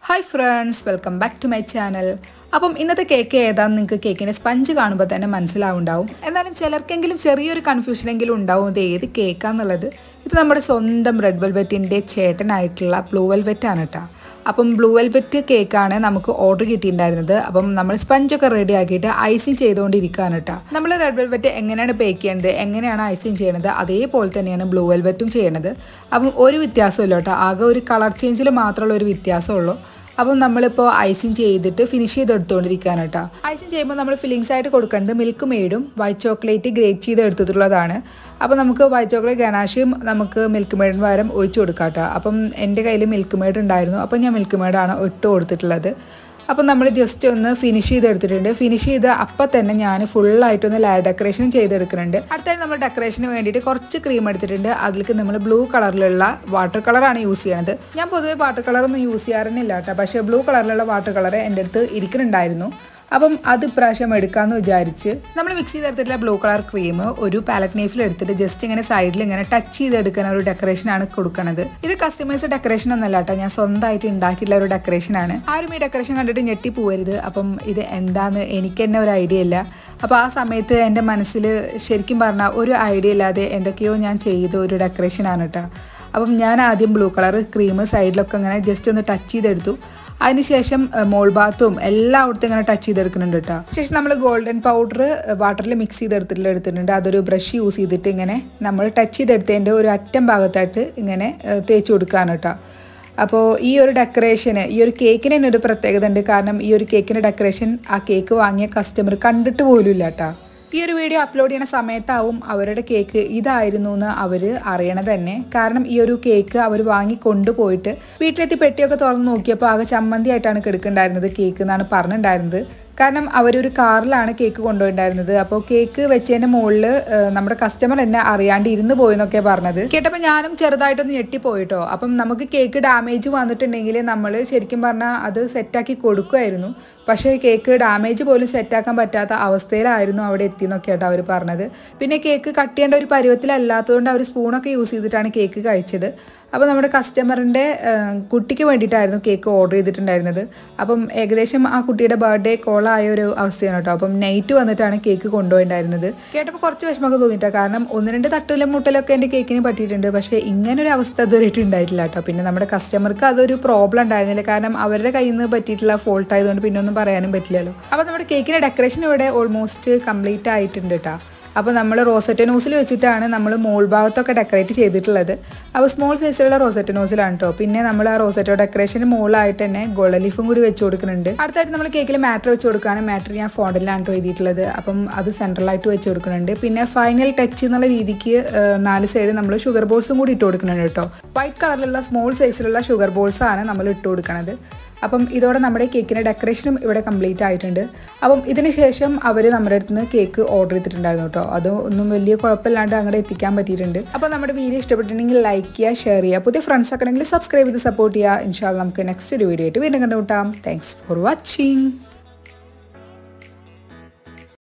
hi friends welcome back to my channel അപ്പം ഇന്നത്തെ cake ഏതാന്ന് നിങ്ങൾക്ക് കേക്കിൻ്റെ സ്പഞ്ച് കാണുമ്പോൾ തന്നെ മനസ്സിലാവുണ്ടാവും എന്നാലും ചിലർക്കെങ്കിലും ചെറിയൊരു കൺഫ്യൂഷനെങ്കിലും ഉണ്ടാവും ഇത് ഏത് കേക്കാന്നുള്ളത് ഇത് നമ്മുടെ സ്വന്തം റെഡ് വെൽവെറ്റിൻ്റെ ചേട്ടനായിട്ടുള്ള ബ്ലൂ വെൽവെറ്റ് ആണ് കേട്ടോ അപ്പം ബ്ലൂ വെൽവെറ്റ് കേക്കാണ് നമുക്ക് ഓർഡർ കിട്ടിയിട്ടുണ്ടായിരുന്നത് അപ്പം നമ്മൾ സ്പഞ്ചൊക്കെ റെഡി ആക്കിയിട്ട് ഐസിങ് ചെയ്തുകൊണ്ടിരിക്കുകയാണ് കേട്ടോ നമ്മൾ റെഡ് വെൽവെറ്റ് എങ്ങനെയാണ് ബേക്ക് ചെയ്യേണ്ടത് എങ്ങനെയാണ് ഐസിങ് ചെയ്യണത് അതേപോലെ തന്നെയാണ് ബ്ലൂ വെൽവെറ്റും ചെയ്യണത് അപ്പം ഒരു വ്യത്യാസമില്ല കേട്ടോ ആകെ ഒരു കളർ ചേഞ്ചിൽ മാത്രമുള്ള ഒരു വ്യത്യാസമുള്ളൂ അപ്പം നമ്മളിപ്പോൾ ഐസിങ് ചെയ്തിട്ട് ഫിനിഷ് ചെയ്തെടുത്തുകൊണ്ടിരിക്കുകയാണ് കേട്ടോ ഐസിങ് ചെയ്യുമ്പോൾ നമ്മൾ ഫില്ലിങ്സ് ആയിട്ട് കൊടുക്കേണ്ടത് മിൽക്ക് മെയ്ഡും വൈറ്റ് ചോക്ലേറ്റ് ഗ്രേറ്റ് ചെയ്ത് എടുത്തിട്ടുള്ളതാണ് അപ്പോൾ നമുക്ക് വൈറ്റ് ചോക്ലേറ്റ് ഗനാഷും നമുക്ക് മിൽക്ക് മെയ്ഡിന് പകരം ഒഴിച്ചു കൊടുക്കാം കേട്ടോ അപ്പം എൻ്റെ കയ്യിൽ മിൽക്ക് മെയ്ഡ് ഉണ്ടായിരുന്നു അപ്പം ഞാൻ മിൽക്ക് മെയ്ഡാണ് ഇട്ട് കൊടുത്തിട്ടുള്ളത് അപ്പം നമ്മൾ ജസ്റ്റ് ഒന്ന് ഫിനിഷ് ചെയ്തെടുത്തിട്ടുണ്ട് ഫിനിഷ് ചെയ്ത് അപ്പം തന്നെ ഞാൻ ഫുള്ളായിട്ടൊന്ന് ലാ ഡെക്കറേഷൻ ചെയ്തെടുക്കുന്നുണ്ട് അടുത്തായിട്ട് നമ്മൾ ഡെക്കറേഷന് വേണ്ടിയിട്ട് കുറച്ച് ക്രീം എടുത്തിട്ടുണ്ട് അതിലേക്ക് നമ്മൾ ബ്ലൂ കളറിലുള്ള വാട്ടർ കളറാണ് യൂസ് ചെയ്യണത് ഞാൻ പൊതുവേ വാട്ടർ കളറൊന്നും യൂസ് ചെയ്യാറന്നില്ല കേട്ടോ പക്ഷേ ബ്ലൂ കളറിലുള്ള വാട്ടർ കളർ എൻ്റെ അടുത്ത് ഇരിക്കുന്നുണ്ടായിരുന്നു അപ്പം അത് ഇപ്രാവശ്യം എടുക്കാമെന്ന് വിചാരിച്ച് നമ്മൾ മിക്സ് ചെയ്തെടുത്തിട്ടുള്ള ബ്ലൂ കളർ ക്രീം ഒരു പാലറ്റ് നൈഫിൽ എടുത്തിട്ട് ജസ്റ്റ് ഇങ്ങനെ സൈഡിൽ ഇങ്ങനെ ടച്ച് ചെയ്തെടുക്കുന്ന ഒരു ഡെക്കറേഷനാണ് കൊടുക്കുന്നത് ഇത് കസ്റ്റമൈസ് ഡെക്കറേഷൻ ഒന്നല്ല കേട്ടോ ഞാൻ സ്വന്തമായിട്ട് ഉണ്ടാക്കിയിട്ടുള്ള ഒരു ഡെക്കറേഷനാണ് ആരും ഈ ഡെക്കറേഷൻ കണ്ടിട്ട് ഞെട്ടി പോവരുത് അപ്പം ഇത് എന്താന്ന് എനിക്ക് തന്നെ ഒരു ഐഡിയ ഇല്ല അപ്പോൾ ആ സമയത്ത് എൻ്റെ മനസ്സിൽ ശരിക്കും പറഞ്ഞാൽ ഒരു ഐഡിയ ഇല്ലാതെ എന്തൊക്കെയോ ഞാൻ ചെയ്ത ഒരു ഡെക്കറേഷനാണ് കേട്ടോ അപ്പം ഞാൻ ആദ്യം ബ്ലൂ കളർ ക്രീം സൈഡിലൊക്കെ ഇങ്ങനെ ജസ്റ്റ് ഒന്ന് ടച്ച് ചെയ്തെടുത്തു അതിനുശേഷം മോൾ ഭാഗത്തും എല്ലായിടത്തും ഇങ്ങനെ ടച്ച് ചെയ്തെടുക്കുന്നുണ്ട് കേട്ടോ ശേഷം നമ്മൾ ഗോൾഡൻ പൗഡർ വാട്ടറിൽ മിക്സ് ചെയ്തെടുത്തിട്ടുള്ള എടുത്തിട്ടുണ്ട് അതൊരു ബ്രഷ് യൂസ് ചെയ്തിട്ട് ഇങ്ങനെ നമ്മൾ ടച്ച് ചെയ്തെടുത്തതിൻ്റെ ഒരു അറ്റം ഭാഗത്തായിട്ട് ഇങ്ങനെ തേച്ച് കൊടുക്കുകയാണ് കേട്ടോ അപ്പോൾ ഈ ഒരു ഡെക്കറേഷന് ഈ ഒരു കേക്കിന് തന്നെ ഒരു പ്രത്യേകത ഉണ്ട് കാരണം ഈ ഒരു കേക്കിൻ്റെ ഡെക്കറേഷൻ ആ കേക്ക് വാങ്ങിയ കസ്റ്റമർ കണ്ടിട്ട് പോലും ഇല്ല കേട്ടോ ഈ ഒരു വീഡിയോ അപ്ലോഡ് ചെയ്യുന്ന സമയത്താവും അവരുടെ കേക്ക് ഇതായിരുന്നു എന്ന് അവർ അറിയണത് തന്നെ കാരണം ഈ ഒരു കേക്ക് അവർ വാങ്ങി കൊണ്ടുപോയിട്ട് വീട്ടിലെത്തി പെട്ടിയൊക്കെ തുറന്ന് നോക്കിയപ്പോൾ ആകെ ചമ്മന്തി ആയിട്ടാണ് കിടക്കുന്നുണ്ടായിരുന്നത് കേക്ക് എന്നാണ് പറഞ്ഞിട്ടുണ്ടായിരുന്നത് കാരണം അവരൊരു കാറിലാണ് കേക്ക് കൊണ്ടുപോയിട്ടുണ്ടായിരുന്നത് അപ്പോൾ കേക്ക് വെച്ചതിൻ്റെ മുകളിൽ നമ്മുടെ കസ്റ്റമർ എന്നെ അറിയാണ്ട് ഇരുന്ന് പോയെന്നൊക്കെ പറഞ്ഞത് കേട്ടപ്പോൾ ഞാനും ചെറുതായിട്ടൊന്ന് ഞെട്ടിപ്പോയിട്ടോ അപ്പം നമുക്ക് കേക്ക് ഡാമേജ് വന്നിട്ടുണ്ടെങ്കിൽ നമ്മൾ ശരിക്കും പറഞ്ഞാൽ അത് സെറ്റാക്കി കൊടുക്കുമായിരുന്നു പക്ഷേ കേക്ക് ഡാമേജ് പോലും സെറ്റാക്കാൻ പറ്റാത്ത അവസ്ഥയിലായിരുന്നു അവിടെ എത്തിയെന്നൊക്കെ ആട്ടോ അവർ പറഞ്ഞത് പിന്നെ കേക്ക് കട്ട് ചെയ്യേണ്ട ഒരു പരുവത്തിലല്ലാത്തതുകൊണ്ട് അവർ സ്പൂണൊക്കെ യൂസ് ചെയ്തിട്ടാണ് കേക്ക് കഴിച്ചത് അപ്പോൾ നമ്മുടെ കസ്റ്റമറിൻ്റെ കുട്ടിക്ക് വേണ്ടിയിട്ടായിരുന്നു കേക്ക് ഓർഡർ ചെയ്തിട്ടുണ്ടായിരുന്നത് അപ്പം ഏകദേശം ആ കുട്ടിയുടെ ബർത്ത്ഡേ കോളായ ഒരു അവസ്ഥയാണ് കേട്ടോ അപ്പം നൈറ്റ് വന്നിട്ടാണ് കേക്ക് കൊണ്ടുപോയിട്ടുണ്ടായിരുന്നത് കേട്ടപ്പോൾ കുറച്ച് വിഷമമൊക്കെ തോന്നിയിട്ടാണ് കാരണം ഒന്ന് രണ്ട് തട്ടിലും മുട്ടലൊക്കെ എൻ്റെ കേക്കിന് പറ്റിയിട്ടുണ്ട് പക്ഷേ ഇങ്ങനൊരു അവസ്ഥ ഇതുവരെയായിട്ട് ഉണ്ടായിട്ടില്ല കേട്ടോ പിന്നെ നമ്മുടെ കസ്റ്റമർക്ക് അതൊരു പ്രോബ്ലം ഉണ്ടായിരുന്നില്ല കാരണം അവരുടെ കയ്യിൽ നിന്ന് പറ്റിയിട്ടുള്ള ഫോൾട്ട് ആയതുകൊണ്ട് പിന്നെ ഒന്നും പറയാനും പറ്റില്ലല്ലോ അപ്പോൾ നമ്മുടെ കേക്കിൻ്റെ ഡെക്കറേഷൻ ഇവിടെ ഓൾമോസ്റ്റ് കംപ്ലീറ്റ് ആയിട്ടുണ്ട് കേട്ടോ അപ്പോൾ നമ്മൾ റോസറ്റ് നോസിൽ വെച്ചിട്ടാണ് നമ്മൾ മോൾ ഭാഗത്തൊക്കെ ഡെക്കറേറ്റ് ചെയ്തിട്ടുള്ളത് അപ്പോൾ സ്മോൾ സൈസിലുള്ള റോസറ്റ് നോസിലാണ് കേട്ടോ പിന്നെ നമ്മൾ ആ റോസറ്റോ ഡെക്കറേഷന് മുകളിലായിട്ട് തന്നെ ഗോൾഡൻ ലീഫും കൂടി വെച്ച് കൊടുക്കുന്നുണ്ട് അടുത്തായിട്ട് നമ്മൾ കേക്കിൽ മാറ്റർ വെച്ച് കൊടുക്കുകയാണ് മാറ്റർ ഞാൻ ഫോണ്ടിലാണ് കേട്ടോ എഴുതിയിട്ടുള്ളത് അപ്പം അത് സെൻട്രലായിട്ട് വെച്ച് കൊടുക്കുന്നുണ്ട് പിന്നെ ഫൈനൽ ടച്ച് എന്നുള്ള രീതിക്ക് നാല് സൈഡ് നമ്മൾ ഷുഗർ ബോൾസും കൂടി ഇട്ട് കൊടുക്കുന്നുണ്ട് കേട്ടോ വൈറ്റ് കളറിലുള്ള സ്മോൾ സൈസിലുള്ള ഷുഗർ ബോൾസ് ആണ് നമ്മൾ ഇട്ട് കൊടുക്കുന്നത് അപ്പം ഇതോടെ നമ്മുടെ കേക്കിൻ്റെ ഡെക്കറേഷനും ഇവിടെ കംപ്ലീറ്റ് ആയിട്ടുണ്ട് അപ്പം ഇതിന് ശേഷം അവർ നമ്മുടെ അടുത്ത് നിന്ന് കേക്ക് ഓർഡർ ചെയ്തിട്ടുണ്ടായിരുന്നു കേട്ടോ അത് ഒന്നും വലിയ കുഴപ്പമില്ലാണ്ട് അങ്ങോട്ട് എത്തിക്കാൻ പറ്റിയിട്ടുണ്ട് അപ്പോൾ നമ്മുടെ വീഡിയോ ഇഷ്ടപ്പെട്ടിട്ടുണ്ടെങ്കിൽ ലൈക്ക് ചെയ്യുക ഷെയർ ചെയ്യുക പുതിയ ഫ്രണ്ട്സ് ഒക്കെ ഉണ്ടെങ്കിൽ സബ്സ്ക്രൈബ് ചെയ്ത് സപ്പോർട്ട് ചെയ്യുക ഇൻഷാല് നമുക്ക് നെക്സ്റ്റ് ഒരു വീഡിയോ ആയിട്ട് വീണ്ടും കണ്ടുമുട്ടാം താങ്ക്സ് ഫോർ വാച്ചിങ്